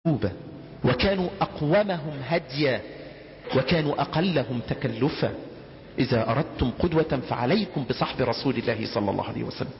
توبة وكانوا أقومهم هديا وكانوا أقلهم تكلفا إذا أردتم قدوة فعليكم بصحب رسول الله صلى الله عليه وسلم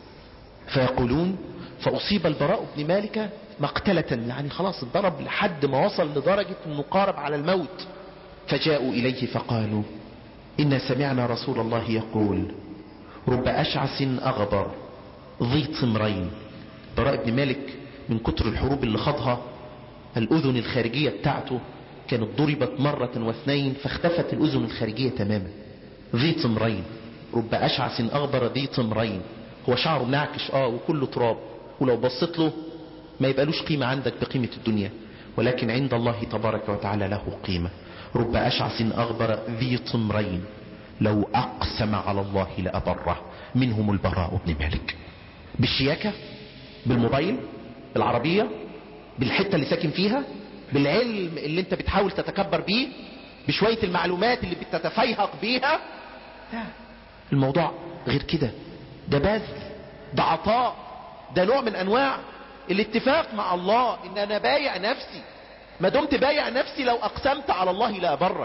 فيقولون فأصيب البراء بن مالك مقتلة يعني خلاص اتضرب لحد ما وصل لدرجة انه قارب على الموت فجاءوا إليه فقالوا إنا سمعنا رسول الله يقول رب أشعث أغبر ذي طمرين براء بن مالك من كتر الحروب اللي خاضها الأذن الخارجية بتاعته كانت ضربت مرة واثنين فاختفت الأذن الخارجية تماما ذي طمرين رب أشعث أغبر ذي طمرين هو شعره ناعكش اه وكله تراب ولو بصيت له ما يبقالوش قيمة عندك بقيمة الدنيا ولكن عند الله تبارك وتعالى له قيمة رب أشعث أغبر ذي طمرين لو أقسم على الله لأبره منهم البراء بن مالك بالشياكة بالموبايل بالعربية بالحتة اللي ساكن فيها بالعلم اللي انت بتحاول تتكبر بيه بشوية المعلومات اللي بتتفيهق بيها لا الموضوع غير كده ده بذل ده عطاء ده نوع من انواع الاتفاق مع الله ان انا بايع نفسي ما دمت بايع نفسي لو اقسمت على الله لا ابرك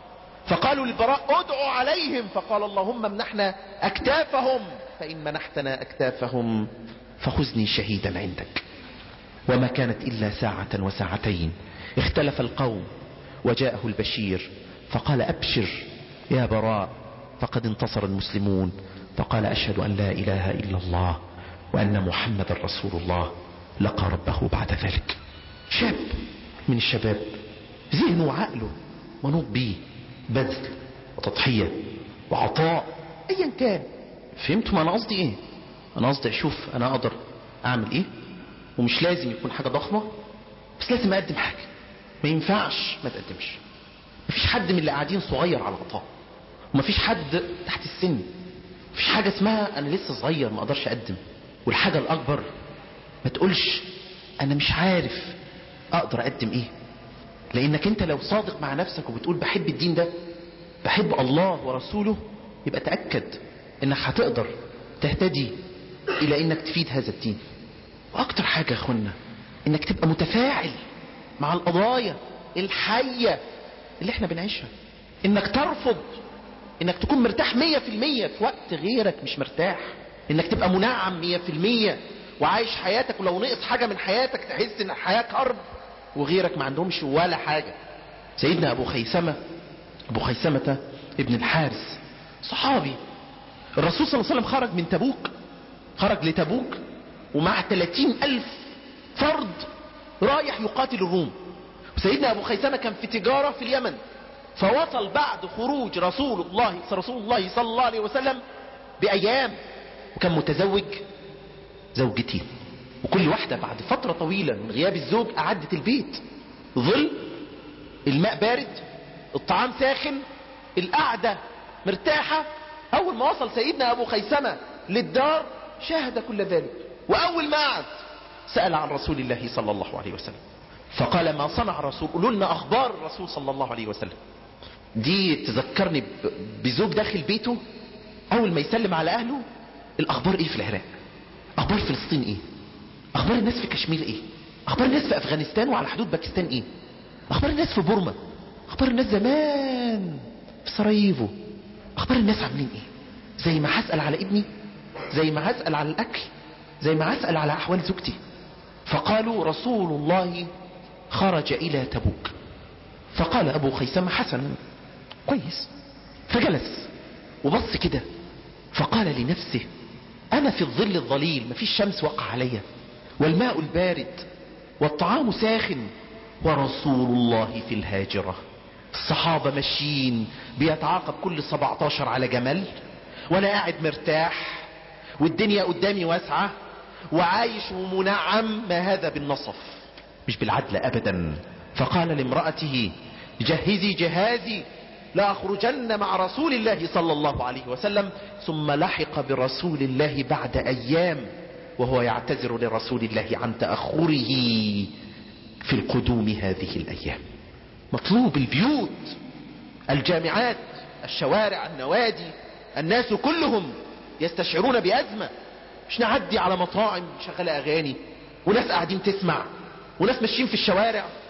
فقالوا للبراء ادعوا عليهم فقال اللهم امنحنا اكتافهم فان منحتنا اكتافهم فخذني شهيدا عندك وما كانت الا ساعة وساعتين اختلف القوم وجاءه البشير فقال ابشر يا براء فقد انتصر المسلمون فقال اشهد ان لا اله الا الله وان محمد رسول الله لقى ربه بعد ذلك شاب من الشباب ذهنه وعقله منوط به بذل وتضحية وعطاء ايا كان فهمتوا ما انا قصدي ايه انا قصدي اشوف انا اقدر اعمل ايه ومش لازم يكون حاجة ضخمة بس لازم اقدم حاجة ما ينفعش ما تقدمش مفيش حد من اللي قاعدين صغير على عطاء ومفيش حد تحت السن مفيش حاجة اسمها انا لسه صغير ما اقدرش اقدم والحاجة الاكبر ما تقولش انا مش عارف اقدر اقدم ايه لانك انت لو صادق مع نفسك وبتقول بحب الدين ده بحب الله ورسوله يبقى تأكد انك هتقدر تهتدي الى انك تفيد هذا الدين واكتر حاجة يا اخوانا انك تبقى متفاعل مع القضايا الحية اللي احنا بنعيشها انك ترفض انك تكون مرتاح مية في المية في وقت غيرك مش مرتاح انك تبقى منعم مية في المية وعايش حياتك ولو نقص حاجة من حياتك تحس ان الحياة كرب وغيرك ما عندهمش ولا حاجة سيدنا ابو خيسمة ابو خيسمة ابن الحارس صحابي الرسول صلى الله عليه وسلم خرج من تبوك خرج لتبوك ومع 30 الف فرد رايح يقاتل الروم وسيدنا ابو خيسمة كان في تجارة في اليمن فوصل بعد خروج رسول الله رسول الله صلى الله عليه وسلم بايام وكان متزوج زوجتين وكل واحدة بعد فترة طويلة من غياب الزوج أعدت البيت ظل الماء بارد الطعام ساخن القعدة مرتاحة أول ما وصل سيدنا أبو خيسمة للدار شاهد كل ذلك وأول ما قعد سأل عن رسول الله صلى الله عليه وسلم فقال ما صنع الرسول قولوا لنا أخبار الرسول صلى الله عليه وسلم دي تذكرني بزوج داخل بيته أول ما يسلم على أهله الأخبار إيه في العراق أخبار فلسطين إيه اخبار الناس في كشمير ايه اخبار الناس في افغانستان وعلى حدود باكستان ايه اخبار الناس في بورما اخبار الناس زمان في سراييفو اخبار الناس عاملين ايه زي ما هسأل على ابني زي ما هسأل على الاكل زي ما هسأل على احوال زوجتي فقالوا رسول الله خرج الى تبوك فقال ابو خيسمة حسنا كويس فجلس وبص كده فقال لنفسه انا في الظل الظليل مفيش شمس وقع عليا والماء البارد والطعام ساخن ورسول الله في الهاجرة الصحابة ماشيين بيتعاقب كل 17 على جمل وانا قاعد مرتاح والدنيا قدامي واسعة وعايش ومنعم ما هذا بالنصف مش بالعدل ابدا فقال لامرأته جهزي جهازي لأخرجن مع رسول الله صلى الله عليه وسلم ثم لحق برسول الله بعد أيام وهو يعتذر لرسول الله عن تأخره في القدوم هذه الأيام مطلوب البيوت الجامعات الشوارع النوادي الناس كلهم يستشعرون بأزمة مش نعدي على مطاعم شغالة أغاني وناس قاعدين تسمع وناس ماشيين في الشوارع